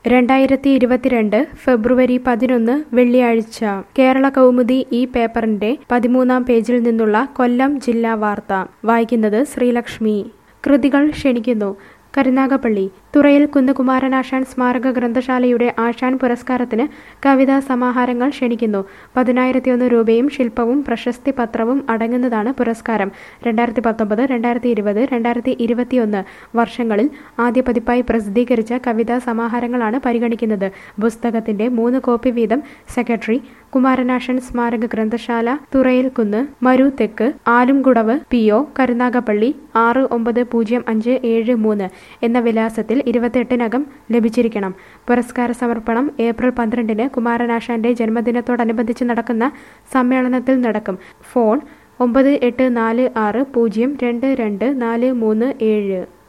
രണ്ടായിരത്തി ഇരുപത്തിരണ്ട് ഫെബ്രുവരി പതിനൊന്ന് വെള്ളിയാഴ്ച കേരള കൗമുദി ഈ പേപ്പറിന്റെ പതിമൂന്നാം പേജിൽ നിന്നുള്ള കൊല്ലം ജില്ലാ വാർത്ത വായിക്കുന്നത് ശ്രീലക്ഷ്മി കൃതികൾ ക്ഷണിക്കുന്നു കരുനാഗപ്പള്ളി തുറയിൽ കുന്നുകുമാരനാശാൻ സ്മാരക ഗ്രന്ഥശാലയുടെ ആശാൻ പുരസ്കാരത്തിന് കവിതാ സമാഹാരങ്ങൾ ക്ഷണിക്കുന്നു പതിനായിരത്തിയൊന്ന് രൂപയും ശില്പവും പ്രശസ്തി പത്രവും അടങ്ങുന്നതാണ് പുരസ്കാരം രണ്ടായിരത്തി പത്തൊമ്പത് രണ്ടായിരത്തി ഇരുപത് രണ്ടായിരത്തി ഇരുപത്തിയൊന്ന് വർഷങ്ങളിൽ ആദ്യ പതിപ്പായി പ്രസിദ്ധീകരിച്ച കവിതാ സമാഹാരങ്ങളാണ് പരിഗണിക്കുന്നത് പുസ്തകത്തിന്റെ മൂന്ന് കോപ്പി വീതം സെക്രട്ടറി കുമാരനാശൻ സ്മാരക ഗ്രന്ഥശാല തുറയിൽ കുന്ന് മരു തെക്ക് ആലുംകുടവ് പി ഒ കരുനാഗപ്പള്ളി ആറ് ഒമ്പത് പൂജ്യം അഞ്ച് ഏഴ് മൂന്ന് എന്ന വിലാസത്തിൽ ഇരുപത്തെട്ടിനകം ലഭിച്ചിരിക്കണം പുരസ്കാര സമർപ്പണം ഏപ്രിൽ പന്ത്രണ്ടിന് കുമാരനാശാന്റെ ജന്മദിനത്തോടനുബന്ധിച്ച് നടക്കുന്ന സമ്മേളനത്തിൽ നടക്കും ഫോൺ ഒമ്പത് എട്ട് നാല് ആറ് പൂജ്യം രണ്ട് രണ്ട് നാല് മൂന്ന് ഏഴ്